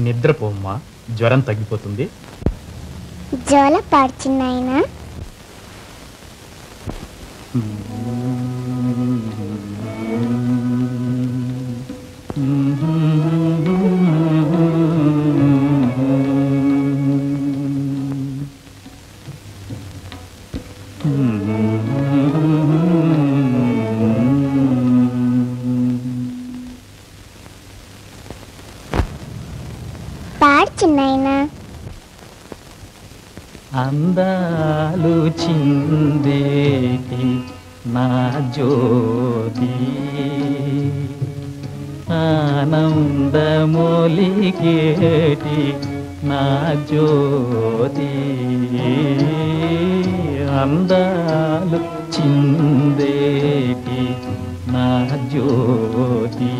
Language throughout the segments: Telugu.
నిద్రపోమ్మా జ్వరం తగ్గిపోతుంది జోల పాడుచున్నాయనా పాడుచున్నాయనా అందాలు చిందేటి నా జ్యోతి ఆనందమొలిగేటి నా జ్యోతి అందాలు చిందేటి నా జ్యోతి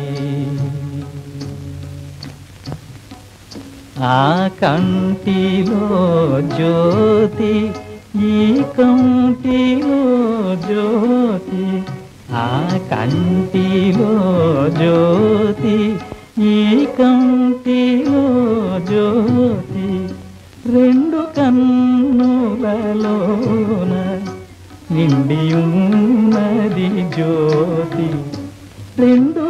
ఆ కంటిలో జ్యోతి ఈ కంటిలో జ్యోతి ఆ కంటిలో జ్యోతి ఈ కంటిలో జ్యోతి రెండు కన్నులలోన నిండి ఉన్నది జ్యోతి రెండు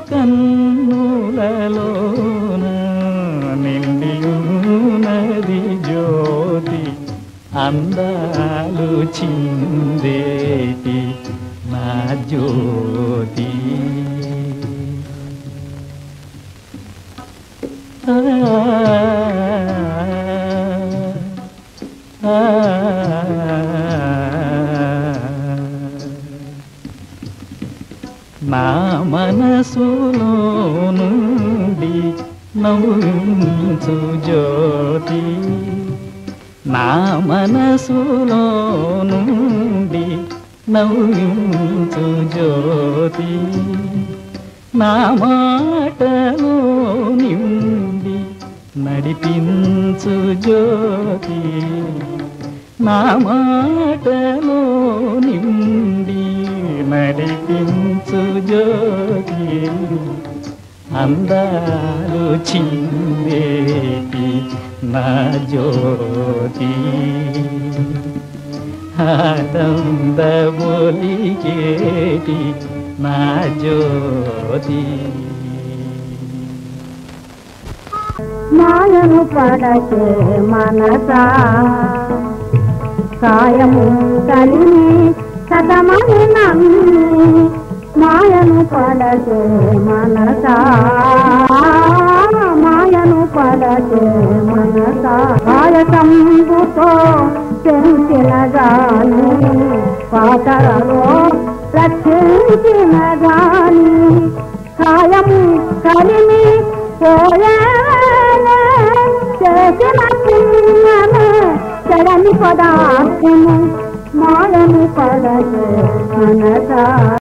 కన్నులలోన నిండి ఉన్నది జ్యోతి అందాలు చిందేటి నా జ్యోతి ఆ, ఆ, నా మనసులో నుండి నవ్వించు జ్యోతి నా మనసులో నుండి నవ్వించు జ్యోతి నా మాటలో నిండి నడిపించు జ్యోతి నా మాటలో నిండి నడిపించు జ్యోతి అందాలు చిందేటి నా జ్యోతి ఆనంద బొలిగేటి నా జ్యోతి మాయను పడకే మనసా కాయము కలిమి సతమని నమ్మి మాయను పడకే మనసా మాయను పడకే మనసా కాయకంబుతో పెంచిన గాని పాతరలో రక్షించిన గాని కాయము కలిమి పోయాలే చేసిన పుణ్యమే చెడని పదార్థము మాయను పడకే మనసా